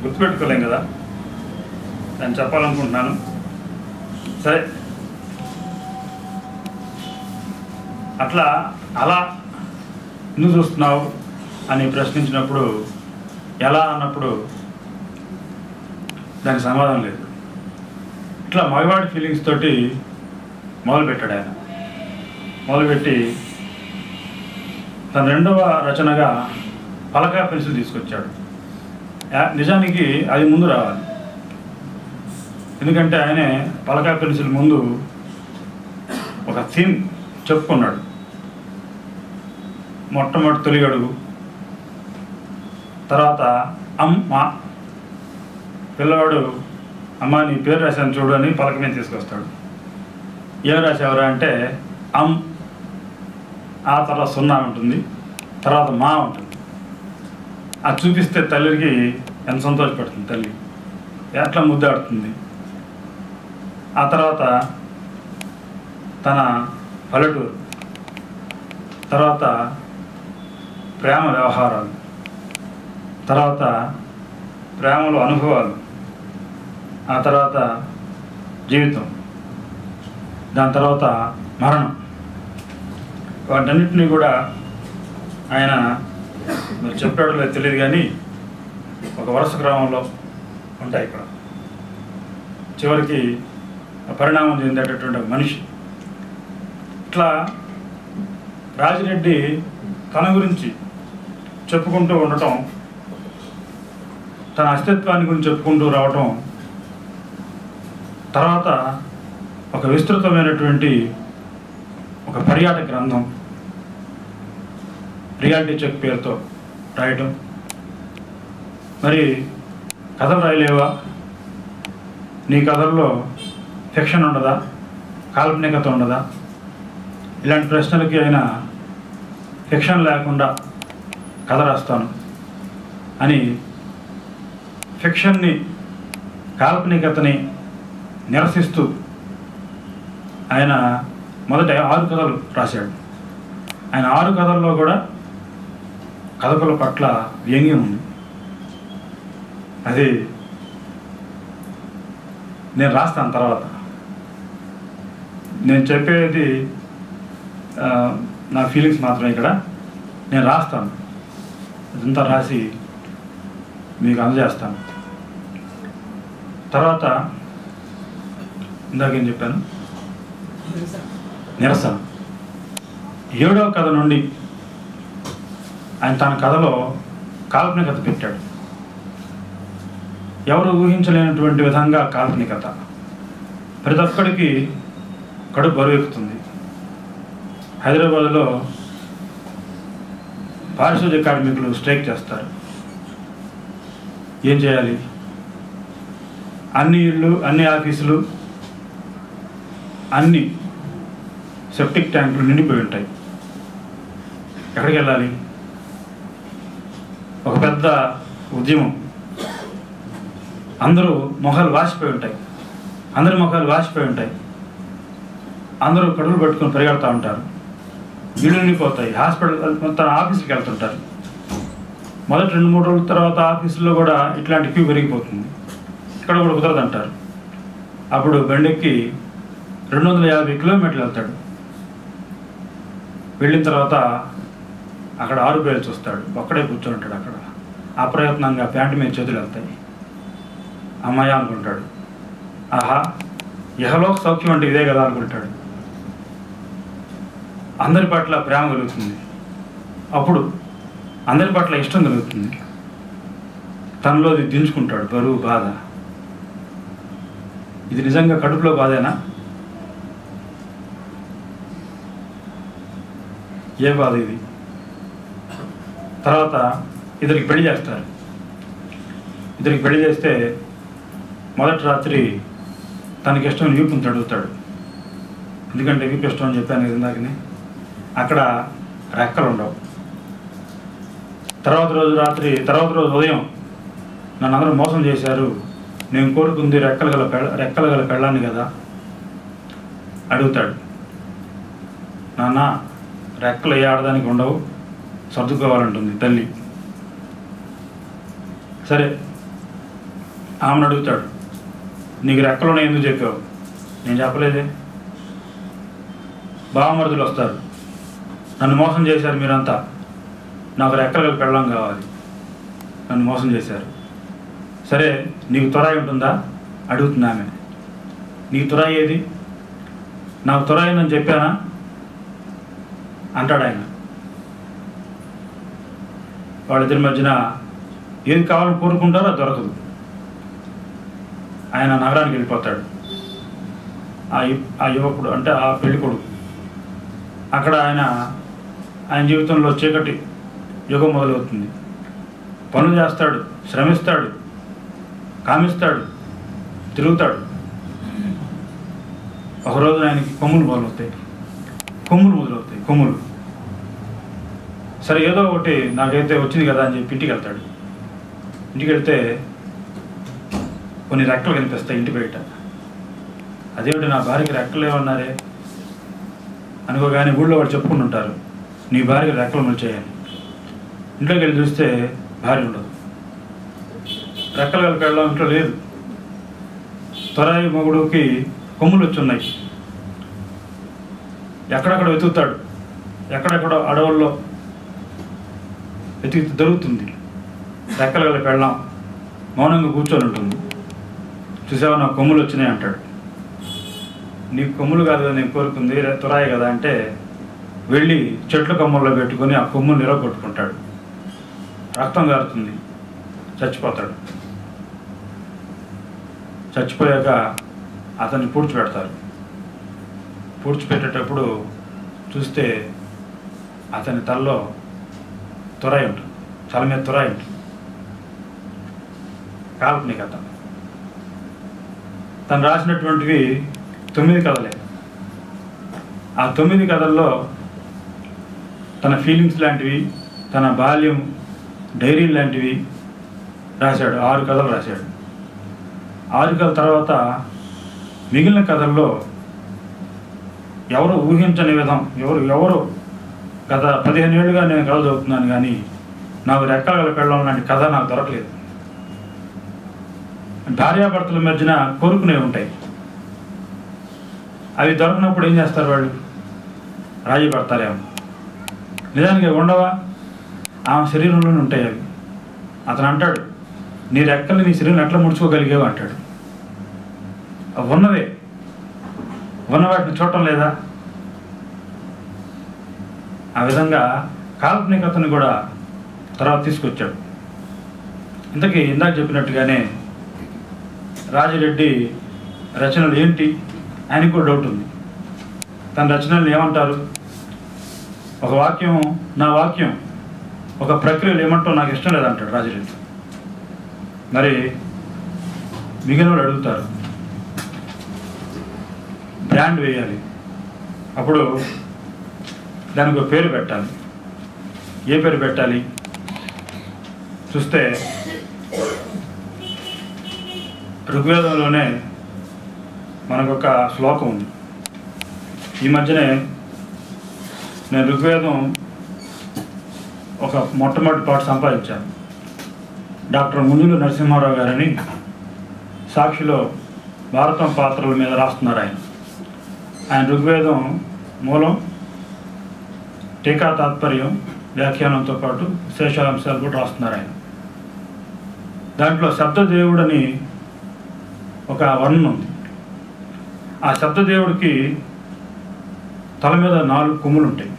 గుర్తుపెట్టుకోలేం కదా నేను చెప్పాలనుకుంటున్నాను సరే అట్లా అలా ఎందుకు చూస్తున్నావు అని ప్రశ్నించినప్పుడు ఎలా అన్నప్పుడు దానికి సమాధానం లేదు ఇట్లా మగవాడి ఫీలింగ్స్ తోటి మొదలుపెట్టాడు ఆయన మొదలుపెట్టి తన రెండవ రచనగా పలకా పెన్సిల్ తీసుకొచ్చాడు యా- నిజానికి అది ముందు రావాలి ఎందుకంటే ఆయనే పలకా పెన్సిల్ ముందు ఒక థీమ్ చెప్పుకున్నాడు మొట్టమొదటి తొలి అడుగు తర్వాత అమ్మ పిల్లవాడు అమ్మ నీ పేరు రాశాను చూడు అని పలక మీద తీసుకొస్తాడు ఏం రాసావురా అంటే అమ్ ఆ తర్వాత సున్నా ఉంటుంది తర్వాత మా ఉంటుంది అది చూపిస్తే తల్లికి ఎంత సంతోషపడుతుంది తల్లి ఎట్లా ముద్దాడుతుంది ఆ తర్వాత తన పల్లెటూరు తర్వాత ప్రేమ వ్యవహారాలు తర్వాత ప్రేమలో అనుభవాలు ఆ తర్వాత జీవితం దాని తర్వాత మరణం వాటన్నిటిని కూడా ఆయన మరి చెప్పాడో లేదో తెలియదు కానీ ఒక వరుస క్రమంలో ఉంటాయి ఇక్కడ చివరికి ఆ పరిణామం చెందేటటువంటి ఒక మనిషి ఇట్లా రాజిరెడ్డి తన గురించి చెప్పుకుంటూ ఉండటం తన అస్తిత్వాన్ని గురించి చెప్పుకుంటూ రావటం తర్వాత ఒక విస్తృతమైనటువంటి ఒక పర్యాటక గ్రంథం రియాలిటీ చెక్ పేరుతో రాయటం మరి కథలు రాయలేవా నీ కథల్లో ఫిక్షన్ ఉండదా కాల్పనికత ఉండదా ఇలాంటి ప్రశ్నలకి ఆయన ఫిక్షన్ లేకుండా కథ రాస్తాను అని ఫిక్షన్ని కాల్పనికతని నిరసిస్తూ ఆయన మొదట ఆరు కథలు రాశాడు ఆయన ఆరు కథల్లో కూడా కథకుల పట్ల వ్యంగ్యం ఉంది అది నేను రాస్తాను తర్వాత నేను చెప్పేది ఆ, నా ఫీలింగ్స్ మాత్రమే ఇక్కడ నేను రాస్తాను ఇదంతా రాసి మీకు అందజేస్తాను తర్వాత ఇందాకేం చెప్పాను నిరసన ఏడవ కథ నుండి ఆయన తన కథలో కాల్పనికత పెట్టాడు ఎవరు ఊహించలేనటువంటి విధంగా కాల్పనికత ప్రతి ఒక్కడికి కడుపు బరువు ఎక్కుతుంది హైదరాబాద్లో పారిశుద్ధ్య కార్మికులు స్ట్రైక్ చేస్తారు ఏం చేయాలి అన్ని ఇళ్ళు అన్ని ఆఫీసులు అన్ని సెప్టిక్ ట్యాంకులు నిండిపోయి ఉంటాయి ఎక్కడికి వెళ్ళాలి ఒక పెద్ద ఉద్యమం అందరూ మొహాలు వాసిపోయి ఉంటాయి అందరి మొఖాలు వాసిపోయి ఉంటాయి అందరూ కడుపులు పట్టుకొని పరిగెడతా ఉంటారు ఇళ్ళు నిండిపోతాయి హాస్పిటల్ మొత్తం ఆఫీస్కి వెళ్తుంటారు మొదటి రెండు మూడు రోజుల తర్వాత ఆఫీసులో కూడా ఇట్లాంటి క్యూ పెరిగిపోతుంది ఇక్కడ కూడా కుదరదు అంటారు అప్పుడు బండెక్కి రెండు వందల యాభై కిలోమీటర్లు వెళ్తాడు వెళ్ళిన తర్వాత అక్కడ ఆరు బయలు చూస్తాడు ఒక్కడే కూర్చొని ఉంటాడు అక్కడ అప్రయత్నంగా ప్యాంటు మీద చేతులు వెళ్తాయి అమ్మాయి అనుకుంటాడు ఆహా ఇహలోక సౌఖ్యం అంటే ఇదే కదా అనుకుంటాడు అందరి పట్ల ప్రేమ కలుగుతుంది అప్పుడు అందరి పట్ల ఇష్టం కలుగుతుంది తనలో అది దించుకుంటాడు బరువు బాధ ఇది నిజంగా కడుపులో బాధేనా ఏ బాధ ఇది తర్వాత ఇద్దరికి పెళ్లి చేస్తారు ఇద్దరికి పెళ్లి చేస్తే మొదటి రాత్రి తనకి ఇష్టం వీపుని తడుగుతాడు ఎందుకంటే వీపు ఇష్టం అని చెప్పాను కదా ఇందాకనే అక్కడ రెక్కలు ఉండవు తర్వాత రోజు రాత్రి తర్వాత రోజు ఉదయం నన్ను అందరూ మోసం చేశారు నేను కోరుకుంది రెక్కలు గల పెళ్ళ రెక్కలు గల పెళ్ళాన్ని కదా అడుగుతాడు నాన్న రెక్కలు ఏ ఆడదానికి ఉండవు సర్దుకోవాలంటుంది తల్లి సరే ఆమెను అడుగుతాడు నీకు రెక్కలున్నాయి ఎందుకు చెప్పావు నేను చెప్పలేదే బావమరుదులు వస్తారు నన్ను మోసం చేశారు మీరంతా నాకు రెక్కలు పెళ్ళం కావాలి నన్ను మోసం చేశారు సరే నీకు తురాయి ఉంటుందా అడుగుతుంది ఆమె నీకు తురాయి ఏది నాకు తురాయి ఉందని చెప్పానా అంటాడు ఆయన వాళ్ళిద్దరి మధ్యన ఏది కావాలని కోరుకుంటారో అది దొరకదు ఆయన నగరానికి వెళ్ళిపోతాడు ఆ యు- ఆ యువకుడు అంటే ఆ పెళ్లి కొడుకు అక్కడ ఆయన ఆయన జీవితంలో చీకటి యుగం మొదలవుతుంది పనులు చేస్తాడు శ్రమిస్తాడు కామిస్తాడు తిరుగుతాడు ఒకరోజు ఆయనకి కొమ్ములు మొదలవుతాయి కొమ్ములు మొదలవుతాయి కొమ్ములు సరే ఏదో ఒకటి నాకైతే వచ్చింది కదా అని చెప్పి ఇంటికి వెళ్తాడు ఇంటికి వెళ్తే కొన్ని రెక్కలు కనిపిస్తాయి ఇంటి బయట అదేమిటి నా భార్యకి రెక్కలు ఏమన్నారే అనుకోగానే ఊళ్ళో వాళ్ళు చెప్పుకుని ఉంటారు నీ భార్యకి రెక్కలు మొలిచాయని ఇంట్లోకి వెళ్ళి చూస్తే భార్య ఉండదు రెక్కలు కలిపి వెళ్ళడం ఇంట్లో లేదు త్వరాయి మొగుడుకి కొమ్ములు వచ్చి ఉన్నాయి ఎక్కడెక్కడ వెతుకుతాడు ఎక్కడెక్కడ అడవుల్లో వెతికి దొరుకుతుంది రెక్కలు కలిపి వెళ్ళాం మౌనంగా కూర్చొని ఉంటుంది చూసావా నా కొమ్ములు వచ్చినాయి అంటాడు నీకు కొమ్ములు కాదు కదా నేను కోరుకుంది రే- తురాయి కదా అంటే వెళ్ళి చెట్ల కొమ్మల్లో పెట్టుకొని ఆ కొమ్ములు నిలగొట్టుకుంటాడు రక్తం కారుతుంది చచ్చిపోతాడు చచ్చిపోయాక అతన్ని పూడ్చిపెడతారు పూడ్చిపెట్టేటప్పుడు చూస్తే అతని తలలో తురాయి ఉంటుంది తల మీద తురాయి ఉంటుంది కాల్పనికత తను రాసినటువంటివి తొమ్మిది కథలే ఆ తొమ్మిది కథల్లో తన ఫీలింగ్స్ లాంటివి తన బాల్యం డైరీ లాంటివి రాశాడు ఆరు కథలు రాశాడు ఆరు కథల తర్వాత మిగిలిన కథల్లో ఎవరు ఊహించని విధం ఎవరు ఎవరు గత పదిహేను ఏళ్ళుగా నేను కథ చదువుతున్నాను కానీ నాకు రెక్కల పెళ్ళం లాంటి కథ నాకు దొరకలేదు భార్యాభర్తల మధ్యన కోరుకునే ఉంటాయి అవి దొరకనప్పుడు ఏం చేస్తారు వాళ్ళు రాజీ పడతారేమో నిజానికి అవి ఉండవా ఆమె శరీరంలోనే ఉంటాయి అవి అతను అంటాడు నీ రెక్కల్ని నీ శరీరం ఎట్లా ముడుచుకోగలిగేవు అంటాడు అవి ఉన్నవే ఉన్న వాటిని చూడటం లేదా ఆ విధంగా కాల్పనికతను కూడా తర్వాత తీసుకొచ్చాడు ఇంతకీ ఇందాక చెప్పినట్టుగానే రాజిరెడ్డి రచనలు ఏంటి ఆయనకు కూడా డౌట్ ఉంది తన రచనలు ఏమంటారు ఒక వాక్యం నా వాక్యం ఒక ప్రక్రియలు ఏమంటావు నాకు ఇష్టం లేదంటాడు రాజిరెడ్డి మరి మిగిలిన వాళ్ళు అడుగుతారు బ్రాండ్ వేయాలి అప్పుడు దానికి ఒక పేరు పెట్టాలి ఏ పేరు పెట్టాలి చూస్తే ఋగ్వేదంలోనే మనకు ఒక శ్లోకం ఉంది ఈ మధ్యనే నేను ఋగ్వేదం ఒక మొట్టమొదటి పాట సంపాదించాను డాక్టర్ ముంజులు నరసింహారావు గారని సాక్షిలో భారతం పాత్రల మీద రాస్తున్నారు ఆయన ఆయన ఋగ్వేదం మూలం టీకా తాత్పర్యం వ్యాఖ్యానంతో పాటు శేషాంశాలు కూడా రాస్తున్నారు ఆయన దాంట్లో శబ్దదేవుడని ఒక వర్ణన ఉంది ఆ శబ్దదేవుడికి తల మీద నాలుగు కొమ్ములు ఉంటాయి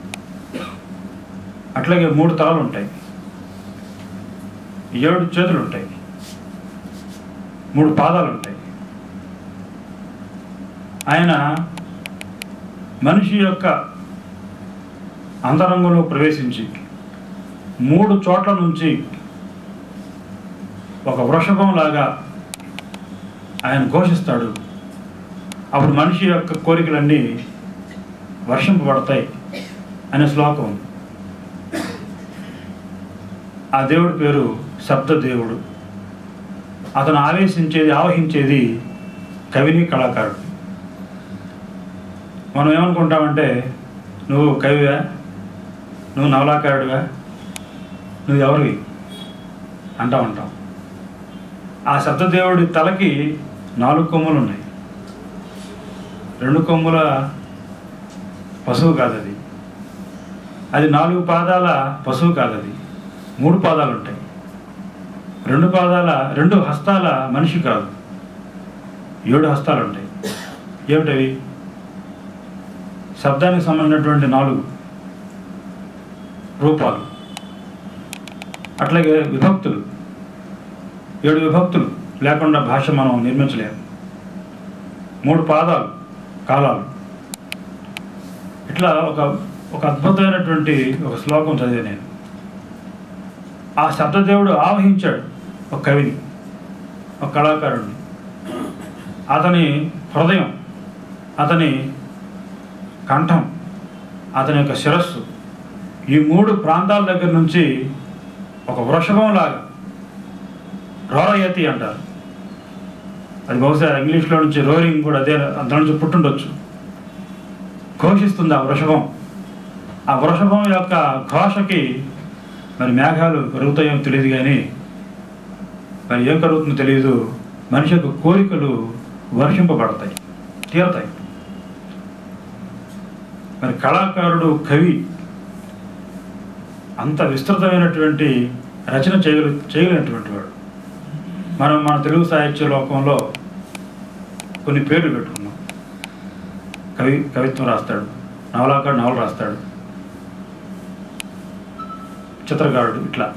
అట్లాగే మూడు తలలు ఉంటాయి ఏడు చేతులు ఉంటాయి మూడు పాదాలు ఉంటాయి ఆయన మనిషి యొక్క అంతరంగంలో ప్రవేశించి మూడు చోట్ల నుంచి ఒక వృషభం లాగా ఆయన ఘోషిస్తాడు అప్పుడు మనిషి యొక్క కోరికలన్నీ వర్షింపబడతాయి అనే శ్లోకం ఉంది. ఆ దేవుడి పేరు శబ్ద దేవుడు అతను ఆవేశించేది ఆవహించేది కవిని కళాకారుడు మనం ఏమనుకుంటామంటే నువ్వు కవివా నువ్వు నవలాకారుడివా నువ్వు ఎవరివి అంటా ఉంటాం ఆ శబ్దదేవుడి తలకి నాలుగు కొమ్ములు ఉన్నాయి రెండు కొమ్ముల పశువు కాదు అది అది నాలుగు పాదాల పశువు కాదు అది మూడు పాదాలు ఉంటాయి రెండు పాదాల రెండు హస్తాల మనిషి కాదు ఏడు హస్తాలు ఉంటాయి ఏమిటవి శబ్దానికి సంబంధించినటువంటి నాలుగు రూపాలు అట్లాగే విభక్తులు ఏడు విభక్తులు లేకుండా భాష మనం నిర్మించలేము మూడు పాదాలు కాలాలు ఇట్లా ఒక ఒక అద్భుతమైనటువంటి ఒక శ్లోకం చదివా నేను ఆ శబ్దదేవుడు ఆవహించాడు ఒక కవిని ఒక కళాకారుడిని అతని హృదయం అతని కంఠం అతని యొక్క శిరస్సు ఈ మూడు ప్రాంతాల దగ్గర నుంచి ఒక వృషభం లాగా రోరయతి అంటారు అది బహుశా ఇంగ్లీష్లో నుంచి రోరింగ్ కూడా అదే దాని నుంచి పుట్టుండొచ్చు ఘోషిస్తుంది ఆ వృషభం ఆ వృషభం యొక్క ఘోషకి మరి మేఘాలు కరుగుతాయో తెలియదు కానీ మరి ఏం కరుగుతుందో తెలియదు మనిషి యొక్క కోరికలు వర్షింపబడతాయి తీరతాయి మరి కళాకారుడు కవి అంత విస్తృతమైనటువంటి రచన చేయగలి చేయగలిగినటువంటి వాడు మనం మన తెలుగు సాహిత్య లోకంలో కొన్ని పేర్లు పెట్టుకున్నాం కవి కవిత్వం రాస్తాడు నవలాకారుడు నవల రాస్తాడు చిత్రకారుడు ఇట్లా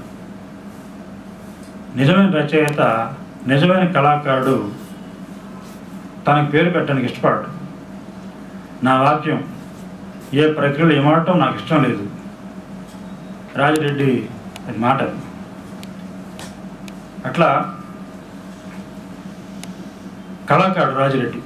నిజమైన రచయిత నిజమైన కళాకారుడు తనకు పేరు పెట్టడానికి ఇష్టపడడు నా వాక్యం ఏ ప్రక్రియలో ఏమాడటం నాకు ఇష్టం లేదు రాజిరెడ్డి అది మాట అది. అట్లా కళాకారుడు రాజిరెడ్డి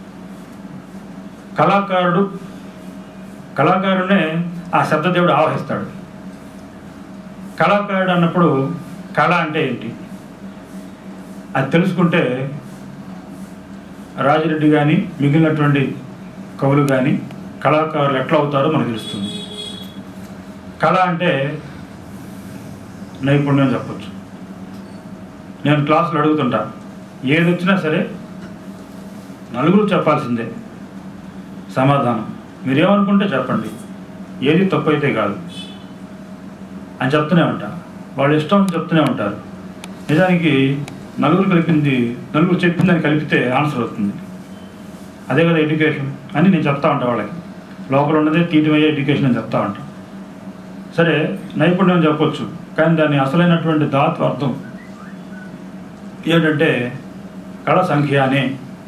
కళాకారుడు కళాకారుడే ఆ శబ్దదేవుడు ఆవహిస్తాడు కళాకారుడు అన్నప్పుడు కళ అంటే ఏంటి అది తెలుసుకుంటే రాజిరెడ్డి కానీ మిగిలినటువంటి కవులు కానీ కళాకారులు ఎట్లా అవుతారో మనకు తెలుస్తుంది కళ అంటే నైపుణ్యం చెప్పొచ్చు నేను క్లాసులు అడుగుతుంటా ఏది వచ్చినా సరే నలుగురు చెప్పాల్సిందే సమాధానం మీరేమనుకుంటే చెప్పండి ఏది తప్పు అయితే కాదు అని చెప్తూనే ఉంటా వాళ్ళు ఇష్టం అని చెప్తూనే ఉంటారు నిజానికి నలుగురు కలిపింది నలుగురు చెప్పిందని కలిపితే ఆన్సర్ అవుతుంది అదే కదా ఎడ్యుకేషన్ అని నేను చెప్తా ఉంటా వాళ్ళకి లోపల ఉన్నదే తీయటమయ్యే ఎడ్యుకేషన్ అని చెప్తా ఉంటా సరే నైపుణ్యం చెప్పొచ్చు కానీ దాని అసలైనటువంటి దాతు అర్థం ఏంటంటే కళ సంఖ్య అనే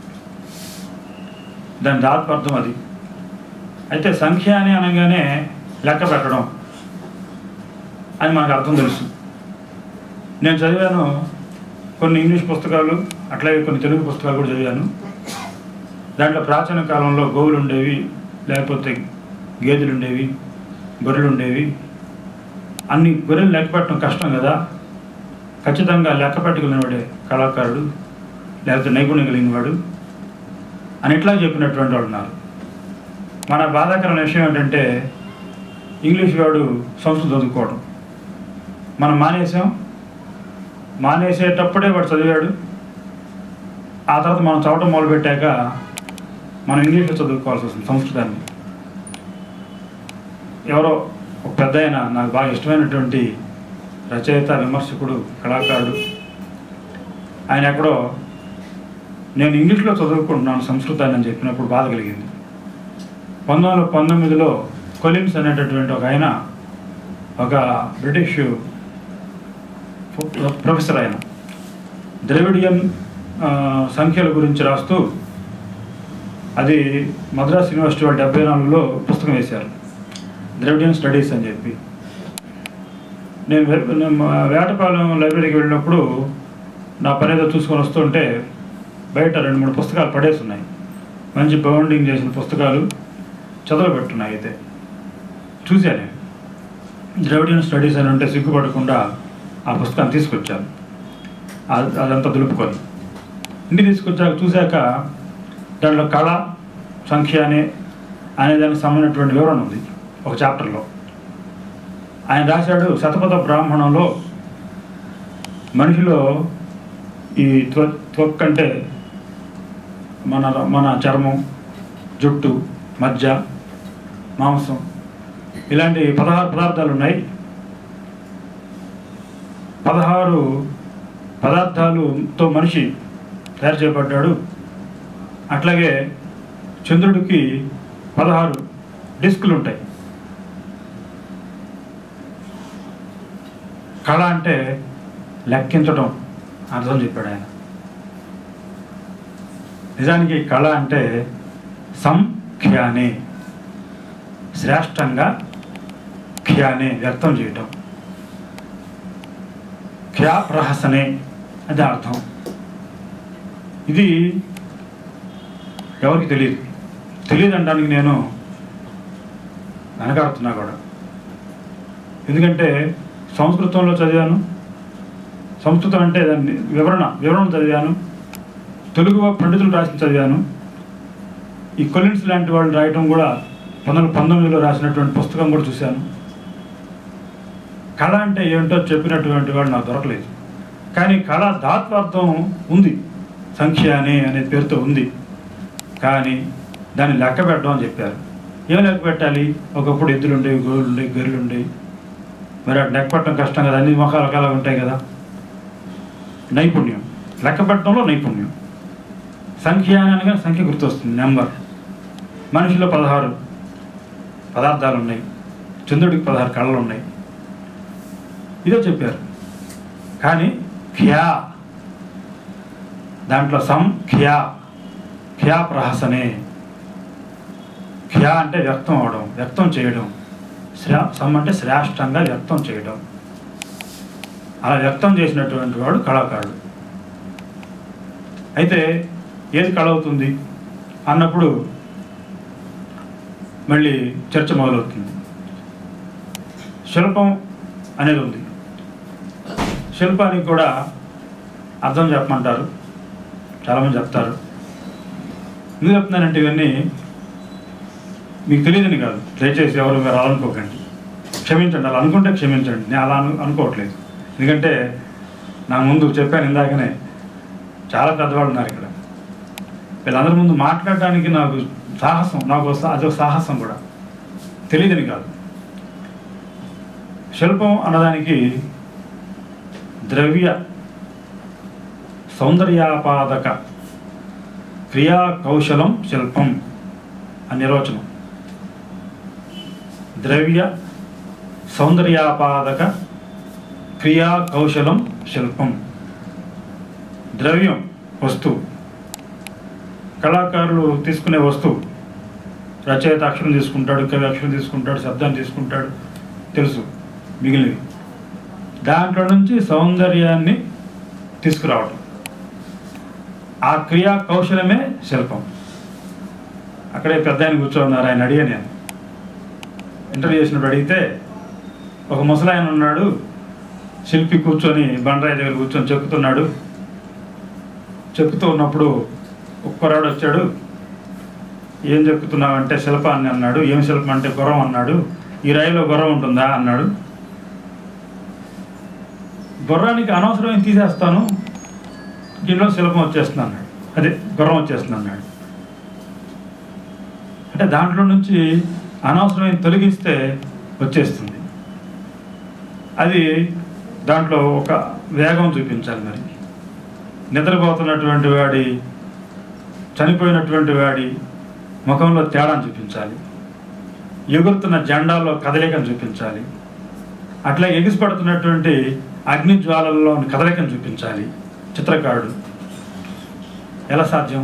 దాని దాత్పర్థం అది అయితే సంఖ్య అని అనగానే లెక్క పెట్టడం అని మనకు అర్థం తెలుసు నేను చదివాను కొన్ని ఇంగ్లీష్ పుస్తకాలు అట్లాగే కొన్ని తెలుగు పుస్తకాలు కూడా చదివాను దాంట్లో ప్రాచీన కాలంలో గోవులు ఉండేవి లేకపోతే గేదెలు ఉండేవి గొర్రెలు ఉండేవి అన్ని గొర్రెలు లెక్క పెట్టడం కష్టం కదా ఖచ్చితంగా లెక్క పెట్టగలిగినవాడే కళాకారుడు లేకపోతే నైపుణ్యం కలిగిన వాడు అని ఇట్లా చెప్పినటువంటి వాళ్ళు ఉన్నారు మన బాధాకరమైన విషయం ఏంటంటే ఇంగ్లీష్ వాడు సంస్కృతం చదువుకోవడం మనం మానేసాం మానేసేటప్పుడే వాడు చదివాడు ఆ తర్వాత మనం చదవటం మొదలుపెట్టాక మనం ఇంగ్లీష్లో చదువుకోవాల్సి వస్తుంది సంస్కృతాన్ని ఎవరో ఒక పెద్ద ఆయన నాకు బాగా ఇష్టమైనటువంటి రచయిత విమర్శకుడు కళాకారుడు ఆయన ఎక్కడో నేను ఇంగ్లీష్లో చదువుకుంటున్నాను సంస్కృతాన్ని అని చెప్పినప్పుడు బాధ కలిగింది పంతొమ్మిది వందల పంతొమ్మిదిలో కొలిమ్స్ అనేటటువంటి ఒక ఆయన ఒక బ్రిటిష్ ప్రొ- ప్రొఫెసర్ ఆయన ద్రవిడియన్ ఆ, సంఖ్యల గురించి రాస్తూ అది మద్రాస్ యూనివర్సిటీ వాళ్ళు డెబ్బై నాలుగులో పుస్తకం వేశారు ద్రవిడియన్ స్టడీస్ అని చెప్పి నేను వే- నేను మా వేటపాలెం లైబ్రరీకి వెళ్ళినప్పుడు నా పని ఏదో చూసుకొని వస్తుంటే బయట రెండు మూడు పుస్తకాలు పడేసి ఉన్నాయి మంచి బౌండింగ్ చేసిన పుస్తకాలు చదవబెట్టున్నాయి అయితే చూశాను నేను ద్రవిడియన్ స్టడీస్ అని ఉంటే సిగ్గుపడకుండా ఆ పుస్తకాన్ని తీసుకొచ్చాను అది- అదంతా దులుపుకొని ఇంటికి తీసుకొచ్చాక చూశాక దాంట్లో కళ సంఖ్య అనే అనే దానికి సంబంధించినటువంటి వివరణ ఉంది ఒక చాప్టర్లో ఆయన రాశాడు శతపథ బ్రాహ్మణంలో మనిషిలో ఈ త్వ త్వక్ అంటే మన మన చర్మం జుట్టు మజ్జ మాంసం ఇలాంటి పదహారు పదార్థాలు ఉన్నాయి పదహారు పదార్థాలుతో మనిషి తయారు చేయబడ్డాడు అట్లాగే చంద్రుడికి పదహారు డిస్కులు ఉంటాయి కళ అంటే లెక్కించడం అర్థం చెప్పాడు ఆయన నిజానికి కళ అంటే సంఖ్యానే శ్రేష్టంగా ఖ్యానే వ్యక్తం చేయటం ఖ్యా ప్రహసనే అది అర్థం ఇది ఎవరికి తెలియదు తెలియదు అనడానికి నేను వెనకాడుతున్నా కూడా ఎందుకంటే సంస్కృతంలో చదివాను సంస్కృతం అంటే దాన్ని వివరణ వివరణ చదివాను తెలుగు పండితులు రాసిన చదివాను ఈ కొలిన్స్ లాంటి వాళ్ళు రాయటం కూడా పంతొమ్మిది పంతొమ్మిదిలో రాసినటువంటి పుస్తకం కూడా చూశాను కళ అంటే ఏంటో చెప్పినటువంటి వాడు నాకు దొరకలేదు కానీ కళ ధాత్వార్థం ఉంది సంఖ్య అని అనే పేరుతో ఉంది కానీ దాన్ని లెక్క పెట్టడం అని చెప్పారు ఏం లెక్క పెట్టాలి ఒకప్పుడు ఎద్దులు ఉండేవి గోళ్ళు ఉండేవి గొర్రెలు ఉండేవి మరి అటు లెక్క పెట్టడం కష్టం కదా అన్ని మొఖాలు రకాలుగా ఉంటాయి కదా నైపుణ్యం లెక్క పెట్టడంలో నైపుణ్యం సంఖ్య అని అనగా సంఖ్య గుర్తొస్తుంది నెంబర్ మనిషిలో పదహారు పదార్థాలు ఉన్నాయి చంద్రుడికి పదహారు కళలు ఉన్నాయి ఇదే చెప్పారు కానీ ఖ్యా దాంట్లో సం ఖ్యా ఖ్యా ప్రహసనే ఖ్యా అంటే వ్యక్తం అవడం వ్యక్తం చేయడం శ్రా సమ్ అంటే శ్రేష్టంగా వ్యక్తం చేయడం అలా వ్యక్తం చేసినటువంటి వాడు కళాకారుడు అయితే ఏది కళ అవుతుంది అన్నప్పుడు మళ్ళీ చర్చ మొదలవుతుంది శిల్పం అనేది ఉంది శిల్పానికి కూడా అర్థం చెప్పమంటారు చాలామంది చెప్తారు ఎందుకు చెప్తున్నానంటే ఇవన్నీ మీకు తెలియదని కాదు దయచేసి ఎవరు మీరు అలా అనుకోకండి క్షమించండి అలా అనుకుంటే క్షమించండి నేను అలా అను అనుకోవట్లేదు ఎందుకంటే నా ముందు చెప్పాను ఇందాకనే చాలా పెద్దవాళ్ళు ఉన్నారు ఇక్కడ వీళ్ళందరి ముందు మాట్లాడడానికి నాకు సాహసం నాకు ఒక- అదొక సాహసం కూడా తెలియదని కాదు శిల్పం అన్నదానికి ద్రవ్య సౌందర్యాపాదక క్రియా కౌశలం శిల్పం అని నిర్వచనం ద్రవ్య సౌందర్యాపాదక క్రియా కౌశలం శిల్పం ద్రవ్యం వస్తువు కళాకారులు తీసుకునే వస్తువు రచయిత అక్షరం తీసుకుంటాడు కవి అక్షరం తీసుకుంటాడు శబ్దాన్ని తీసుకుంటాడు తెలుసు మిగిలినవి దాంట్లో నుంచి సౌందర్యాన్ని తీసుకురావడం ఆ క్రియా కౌశలమే శిల్పం అక్కడే పెద్ద ఆయన కూర్చోన్నారు ఆయన అడిగా నేను ఇంటర్వ్యూ చేసినప్పుడు అడిగితే ఒక ముసలాయన ఉన్నాడు శిల్పి కూర్చొని బండరాయి దగ్గర కూర్చొని చెక్కుతున్నాడు చెక్కుతూ ఉన్నప్పుడు ఒక్కరాడు వచ్చాడు ఏం చెక్కుతున్నావు అంటే శిల్పాన్ని అన్నాడు ఏం శిల్పం అంటే గుర్రం అన్నాడు ఈ రాయిలో గుర్రం ఉంటుందా అన్నాడు గుర్రానికి అనవసరమైన తీసేస్తాను దీనిలో శిల్పం వచ్చేస్తుంది అన్నాడు అదే గుర్రం వచ్చేస్తుంది అన్నాడు అంటే దాంట్లో నుంచి అనవసరమైన తొలగిస్తే వచ్చేస్తుంది అది దాంట్లో ఒక వేగం చూపించాలి మరి నిద్రపోతున్నటువంటి వాడి చనిపోయినటువంటి వాడి ముఖంలో తేడాను చూపించాలి ఎగురుతున్న జెండాలో కదలికను చూపించాలి అట్లా ఎగిసిపడుతున్నటువంటి అగ్ని జ్వాలల్లో కదలికను చూపించాలి చిత్రకారుడు ఎలా సాధ్యం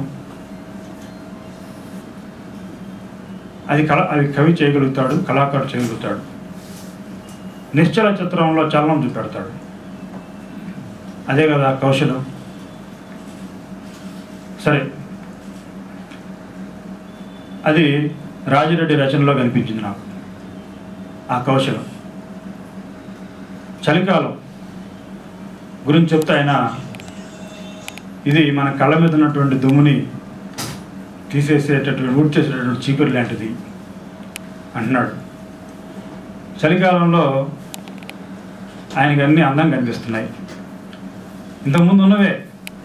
అది కళ అది కవి చేయగలుగుతాడు కళాకారుడు చేయగలుగుతాడు నిశ్చల చిత్రంలో చలనం చూపెడతాడు అదే కదా కౌశలం సరే అది రాజిరెడ్డి రచనలో కనిపించింది నాకు ఆ కౌశలం చలికాలం గురించి చెప్తే ఆయన ఇది మన కళ్ళ మీద ఉన్నటువంటి దుమ్ముని తీసేసేటటువంటి ఊడ్ చేసేటటువంటి చీపురు లాంటిది అంటున్నాడు చలికాలంలో ఆయనకి అన్ని అందంగా కనిపిస్తున్నాయి ఇంతకుముందు ఉన్నవే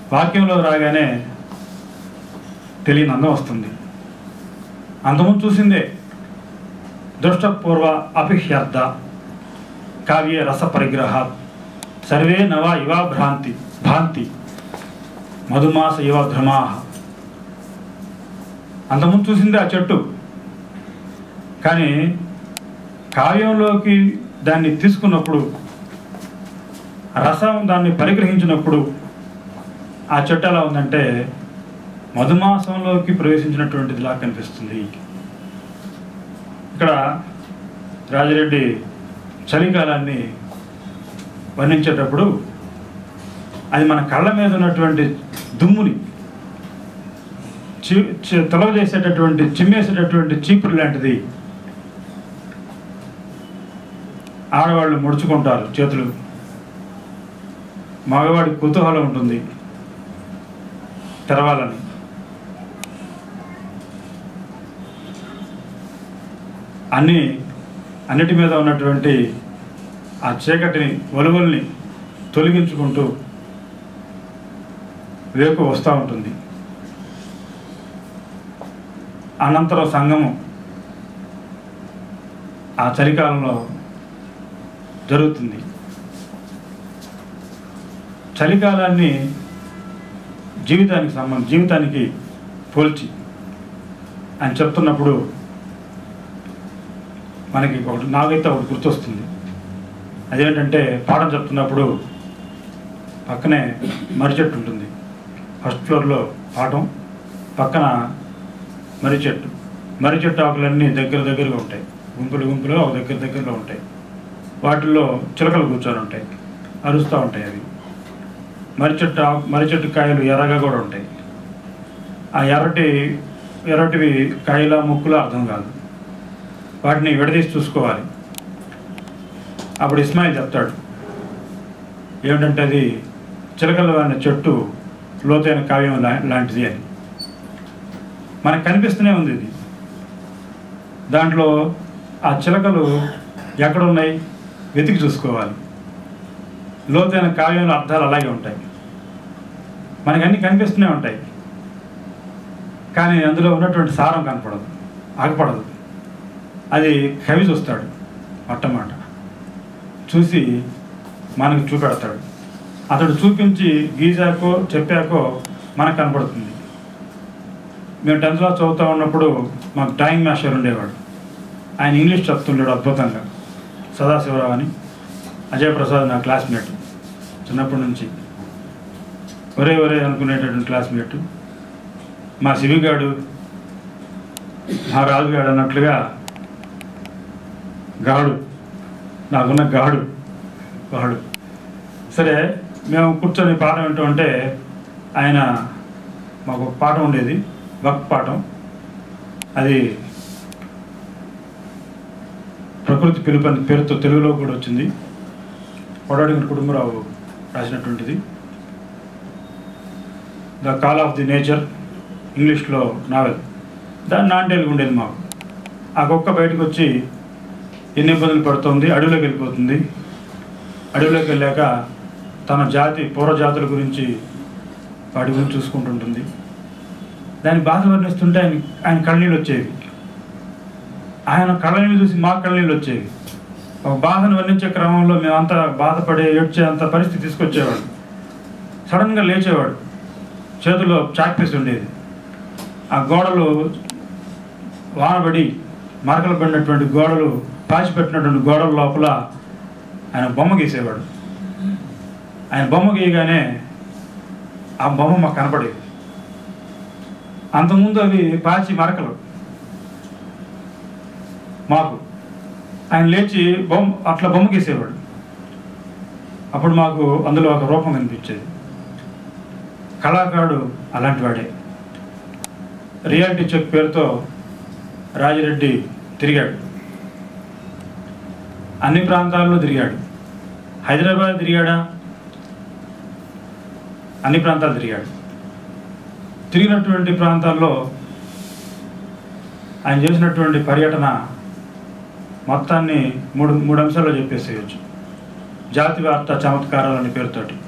వాక్యంలో రాగానే తెలియని అందం వస్తుంది అంతకుముందు చూసిందే దృష్టపూర్వ అపిహ్యర్థ కావ్య రస పరిగ్రహ సర్వే నవ ఇవా భ్రాంతి భాంతి మధుమాస ఇవ భ్రమా అంతకుముందు చూసిందే ఆ చెట్టు కానీ కావ్యంలోకి దాన్ని తీసుకున్నప్పుడు రసం దాన్ని పరిగ్రహించినప్పుడు ఆ చెట్టు ఎలా ఉందంటే మధుమాసంలోకి ప్రవేశించినటువంటిదిలా కనిపిస్తుంది ఇక్కడ రాజిరెడ్డి చలికాలాన్ని వర్ణించేటప్పుడు అది మన కళ్ళ మీద ఉన్నటువంటి దుమ్ముని చి చి- తొలగ చేసేటటువంటి చిమ్మేసేటటువంటి చీపురు లాంటిది ఆడవాళ్ళు ముడుచుకుంటారు చేతులు మగవాడి కుతూహలం ఉంటుంది తెరవాలని అన్ని అన్నిటి మీద ఉన్నటువంటి ఆ చీకటిని ఒలువల్ని తొలగించుకుంటూ వేకు వస్తూ ఉంటుంది అనంతరం సంగమం ఆ చలికాలంలో జరుగుతుంది చలికాలాన్ని జీవితానికి సంబంధం జీవితానికి పోల్చి అని చెప్తున్నప్పుడు మనకి ఒకటి నాకైతే ఒకటి గుర్తొస్తుంది అదేంటంటే పాఠం చెప్తున్నప్పుడు పక్కనే మర్రి చెట్టు ఉంటుంది ఫస్ట్ ఫ్లోర్లో పాఠం పక్కన మర్రి చెట్టు మర్రి చెట్టు ఆకులన్నీ దగ్గర దగ్గరగా ఉంటాయి గుంపులు గుంపులు ఒక దగ్గర దగ్గరలో ఉంటాయి వాటిల్లో చిలకలు కూర్చొని ఉంటాయి అరుస్తూ ఉంటాయి అవి మర్రి చెట్టు ఆకు మర్రి చెట్టు కాయలు ఎర్రగా కూడా ఉంటాయి ఆ ఎర్రటి ఎర్రటివి కాయల ముక్కులు అర్థం కాదు వాటిని విడదీసి చూసుకోవాలి అప్పుడు ఇస్మాయిల్ చెప్తాడు ఏమిటంటే అది చిలకల వాడిన చెట్టు లోతైన కావ్యం లా- లాంటిది అని మనకు కనిపిస్తూనే ఉంది ఇది దాంట్లో ఆ చిలకలు ఎక్కడ ఉన్నాయి వెతికి చూసుకోవాలి లోతైన కావ్యంలో అర్థాలు అలాగే ఉంటాయి మనకి అన్నీ కనిపిస్తూనే ఉంటాయి కానీ అందులో ఉన్నటువంటి సారం కనపడదు ఆగపడదు అది కవి చూస్తాడు మొట్టమాట చూసి మనకు చూపెడతాడు అతడు చూపించి గీజాకో చెప్పాకో మనకు కనపడుతుంది మేము టెన్త్ క్లాస్ చదువుతూ ఉన్నప్పుడు మాకు డ్రాయింగ్ మాస్టర్ ఉండేవాడు ఆయన ఇంగ్లీష్ చెప్తుండేవాడు అద్భుతంగా సదాశివరావు అని అజయ్ ప్రసాద్ నా క్లాస్మేట్ చిన్నప్పటి నుంచి ఒరే ఒరే అనుకునేటటువంటి క్లాస్మేట్ మా శివిగాడు మా రాజుగాడు అన్నట్లుగా గాడు నాకున్న గాడు వాడు సరే మేము కూర్చొని పాఠం వింటుంటే ఆయన మాకు ఒక పాఠం ఉండేది భక్ పాఠం అది ప్రకృతి పిలుపు అనే పేరుతో తెలుగులో కూడా వచ్చింది పొడాడిగిన కుటుంబరావు రాసినటువంటిది the call of the nature ఇంగ్లీష్లో నావెల్ దాని నాన్ తెలుగు ఉండేది మాకు ఆ కుక్క బయటకు వచ్చి ఎన్ని ఇబ్బందులు పడుతుంది అడవిలోకి వెళ్ళిపోతుంది అడవిలోకి వెళ్ళాక తన జాతి పూర్వజాతుల గురించి వాటి గురించి చూసుకుంటుంటుంది దాని బాధ వర్ణిస్తుంటే ఆయన ఆయన కళ్ళనీళ్ళు వచ్చేవి ఆయన కళ్ళనీళ్ళు చూసి మా కళ్ళనీళ్ళు వచ్చేవి ఒక బాధను వర్ణించే క్రమంలో మేమంతా బాధపడే ఏడ్చే అంత పరిస్థితి తీసుకొచ్చేవాడు సడన్గా లేచేవాడు చేతిలో చాక్ పీస్ ఉండేది ఆ గోడలు వానబడి మరకలు పడినటువంటి గోడలు పాచిపెట్టినటువంటి గోడల లోపల ఆయన బొమ్మ గీసేవాడు ఆయన బొమ్మ గీయగానే ఆ బొమ్మ మాకు కనపడేది అంతకుముందు అవి పాచి మరకలు మాకు ఆయన లేచి బొమ్మ అట్లా బొమ్మ గీసేవాడు అప్పుడు మాకు అందులో ఒక రూపం కనిపించేది కళాకారుడు అలాంటి వాడే రియాలిటీ చెక్ పేరుతో రాజిరెడ్డి తిరిగాడు అన్ని ప్రాంతాల్లో తిరిగాడు హైదరాబాద్ తిరిగాడా అన్ని ప్రాంతాలు తిరిగాడు తిరిగినటువంటి ప్రాంతాల్లో ఆయన చేసినటువంటి పర్యటన మొత్తాన్ని మూడు మూడు అంశాల్లో చెప్పేసేయచ్చు జాతి వార్త చమత్కారాలు అనే పేరుతోటి